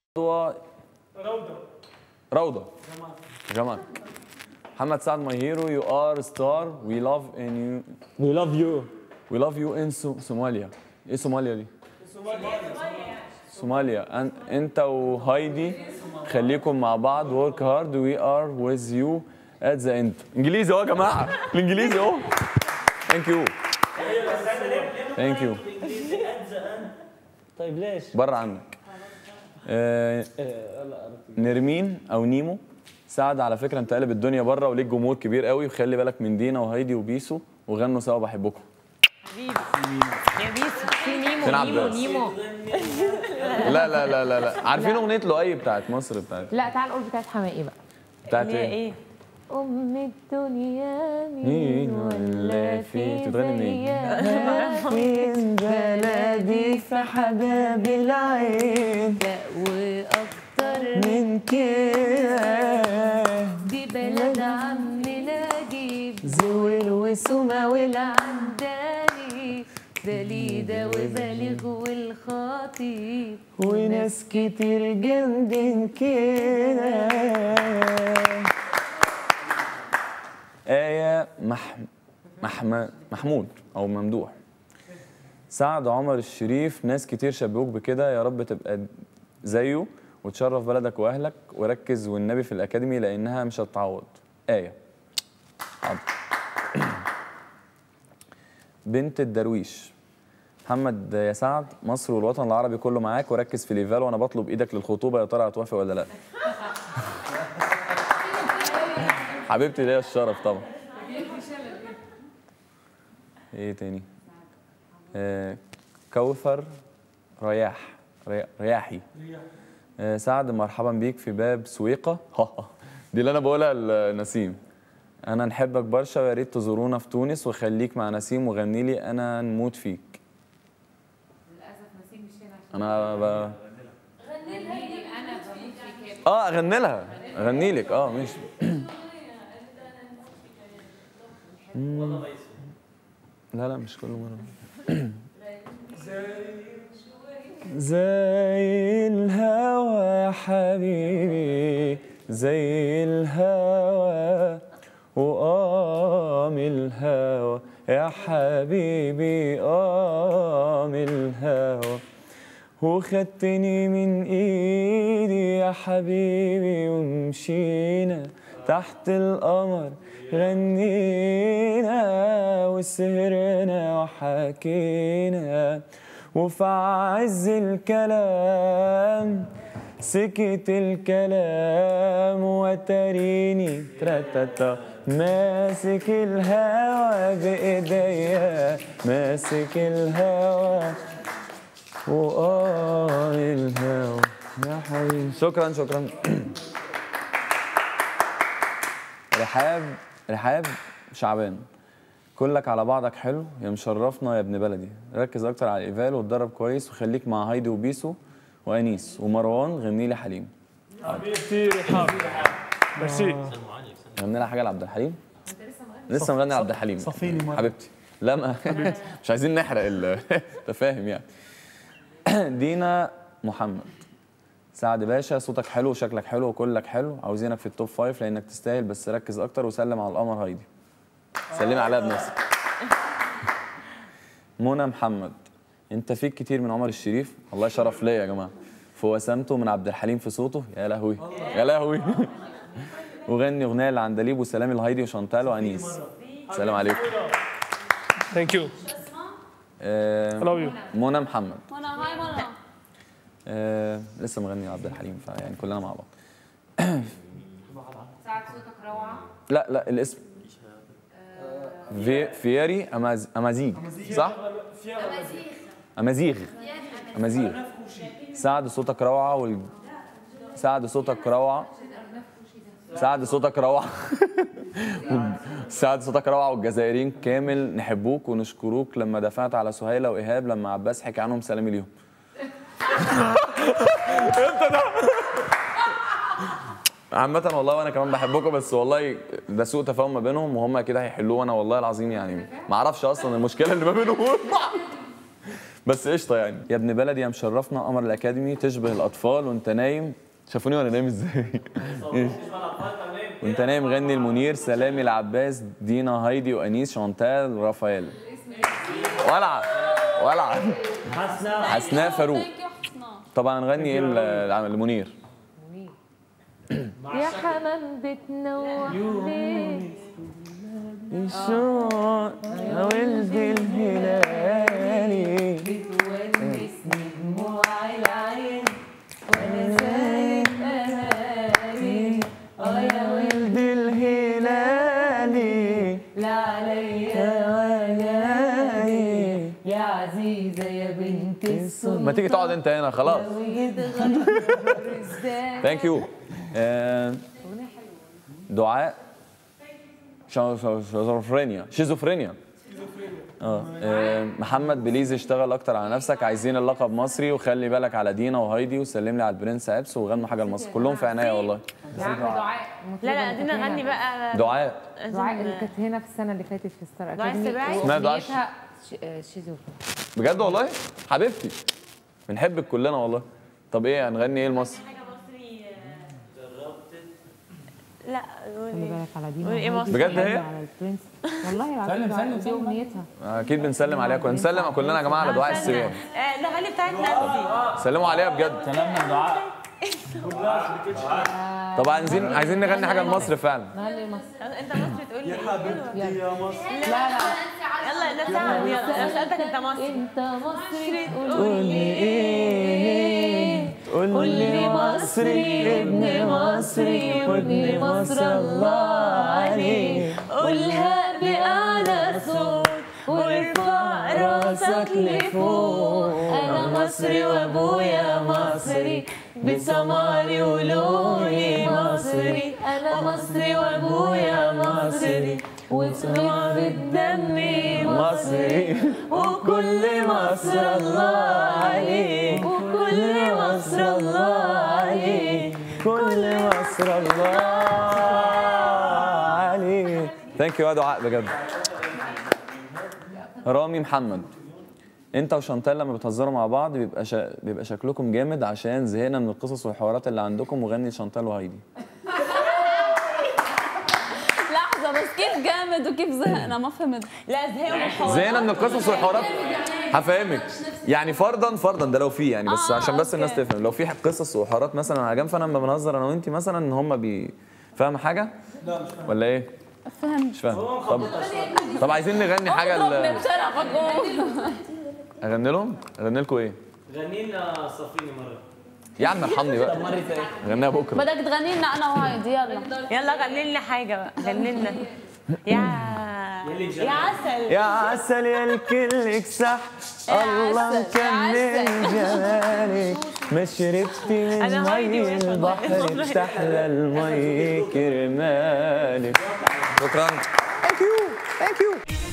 روضة روضة جمال محمد سعد my hero you are star we love in you We love you. we love you in Som- Somalia ايه صوماليا دي؟ صوماليا أن... انت وهايدي خليكم مع بعض work hard we are with you at the end انجليزي اهو يا جماعه الانجليزي اهو ثانك يو ثانك يو طيب ليش؟ بره عنك آه نرمين او نيمو سعد على فكره انت قلب الدنيا بره وليك جمهور كبير قوي وخلي بالك من دينا وهايدي وبيسو وغنوا سوا بحبكم حبيبي يا بيسو في نيمو فين نيمو عباس؟ نيمو لا لا لا لا لا عارفين اغنيه لؤي بتاعت مصر بتاعت لا تعال نقول بتاعت حماقي بقى بتاعت اللي هي ايه؟ ايه ام الدنيا مين مين ولا ولا في في تتغني منين؟ زيها من بلدي في حباب العين لا واكتر من كده دي بلد عم نجيب زويل وسما والعين عنداني بليدة وبالغ والخطيب وناس كتير جنبين كده آية مح... محم... محمود أو ممدوح سعد عمر الشريف ناس كتير شبهوك بكده يا رب تبقى زيه وتشرف بلدك وأهلك وركز والنبي في الأكاديمي لأنها مش هتتعوض آية حاضر. بنت الدرويش محمد يا سعد مصر والوطن العربي كله معاك وركز في ليفال وانا بطلب ايدك للخطوبه يا ترى هتوافق ولا لا حبيبتي ليا الشرف طبعا ايه تاني آه كوثر رياح ري- رياحي آه سعد مرحبا بيك في باب سويقة دي اللي انا بقولها لنسيم انا نحبك برشا ويا ريت تزورونا في تونس وخليك مع نسيم وغني لي انا نموت فيك انا ب... اه اغني لها اغني لك اه ماشي مم. لا لا مش كل مره زي الهوى حبيبي زي الهوى وقام الهوى يا حبيبي قام الهوى وخدتني من ايدي يا حبيبي ومشينا تحت القمر غنينا وسهرنا وحكينا وفي عز الكلام سكت الكلام وتريني ترتتا ماسك الهوى بايديا ماسك الهوى وقال الهوى يا حبيبي شكرا شكرا رحاب رحاب شعبان كلك على بعضك حلو يا مشرفنا يا ابن بلدي ركز اكتر على الايفال واتدرب كويس وخليك مع هايدي وبيسو وانيس ومروان غني لي حليم حبيبتي رحاب ميرسي غني لها حاجه لعبد الحليم لسه مغني لعبد الحليم صفيني مرة. حبيبتي لا ما مش عايزين نحرق ال انت فاهم يعني دينا محمد سعد باشا صوتك حلو وشكلك حلو وكلك حلو عاوزينك في التوب فايف لانك تستاهل بس ركز اكتر وسلم على القمر هايدي سلمي عليها بنفسك منى محمد انت فيك كتير من عمر الشريف والله شرف ليا يا جماعه في وسامته من عبد الحليم في صوته يا لهوي يا لهوي وغني اغنيه لعندليب وسلام الهايدي وشانتال وانيس سلام عليكم ثانك يو آه، لاف يو منى محمد وانا هاي منى آه لسه مغني عبد الحليم فيعني كلنا مع بعض ساعة صوتك روعة لا لا الاسم في فياري أماز امازيغ صح؟ امازيغ امازيغ سعد صوتك روعه وال سعد صوتك روعه سعد صوتك روعه سعد صوتك روعه والجزائريين كامل نحبوك ونشكروك لما دفعت على سهيله وايهاب لما عباس حكى عنهم سلامي ليهم عامة والله وانا كمان بحبكم بس والله ده سوء تفاهم ما بينهم وهم كده هيحلوه وانا والله العظيم يعني ما اعرفش اصلا المشكله اللي ما بينهم وبين بعض بس قشطه يعني يا ابن بلدي يا مشرفنا قمر الاكاديمي تشبه الاطفال وانت نايم شافوني وانا نايم ازاي وانت نايم غني المنير سلامي العباس دينا هايدي وانيس شانتال رافائيل ولع ولع حسناء فاروق طبعا نغني ايه ال- المنير يا حمام بتنوح ليه الشوق يا ولد الهلالي بتونسني دموع العين وانا سايب اهالي اه يا ولد الهلالي لا عليا ولاي يا عزيزة يا بنت السلطان ما تيجي تقعد انت هنا خلاص لو يتغير ازاي ثانك يو دعاء شا- شا- شيزوفرينيا شيزوفرينيا اه آه، محمد بليز اشتغل اكتر على نفسك عايزين اللقب مصري وخلي بالك على دينا وهايدي وسلم لي على البرنس ابس وغنوا حاجه لمصر كلهم في عناية والله لا لا دي نغني بقى دعاء دعاء اللي كانت هنا في السنه اللي فاتت في ستار دعاء اكاديمي السباعي؟ اسمها دعاء وأغنيتها ش- آه، شيزوفرين بجد والله حبيبتي بنحبك كلنا والله طب ايه هنغني ايه لمصر لا خلي قولي بالك على دينا قولي إيه وهايدي، بجد وخلي هي؟ على البرنس والله العظيم دعاء دي اغنيتها اكيد بنسلم عليها كلنا نسلم كلنا يا جماعه على دعاء السباعي آه، الاغاني بتاعت نفسي سلموا عليها بجد سلامنا دعاء طب عايزين عايزين نغني حاجه لمصر فعلا نغني مصر انت مصري تقول لي لا لا يلا ده سهل يلا انا سالتك انت مصري انت مصري قول لي ايه قول لي مصري ابن مصري وابن مصر الله عليه قولها بأعلى صوت وارفع راسك لفوق أنا مصري وأبويا مصري بسماري ولوني مصري أنا مصري وأبويا مصري واسمي في الدم مصري وكل مصر الله عليك وكل مصر الله عليك كل مصر الله عليه ثانك يو يا دعاء بجد رامي محمد انت وشانتال لما بتهزروا مع بعض بيبقى شا... بيبقى شكلكم جامد عشان زهقنا من القصص والحوارات اللي عندكم وغني شانتال وهايدي لحظة بس كيف جامد وكيف زهقنا ما فهمت لا زهقوا من الحوار زهقنا من القصص والحوارات هفهمك يعني فرضا فرضا ده لو في يعني بس آه، عشان بس الناس أوكي. تفهم لو في قصص وحوارات مثلا على جنب فانا لما بنهزر انا وانت مثلا ان هم بي فاهم حاجه؟ لا مش فاهم ولا ايه؟ فهمت مش فاهم طب طب عايزين نغني حاجه اضربني ل... بشرفك قوم اغني لهم؟ اغني لكم ايه؟ غني لنا صفيني مره يا عم ارحمني بقى غنيها بكره بدك تغني لنا انا وهايدي يلا يلا غني لنا حاجه بقى غني لنا يا يا عسل يا عسل يا الكل اكسح الله عسل، يا مكمل عسل. جمالك ما شربتي من أنا هايدي مي وإيش والله. البحر والله. بتحلى المي كرمالك شكرا ثانك يو ثانك يو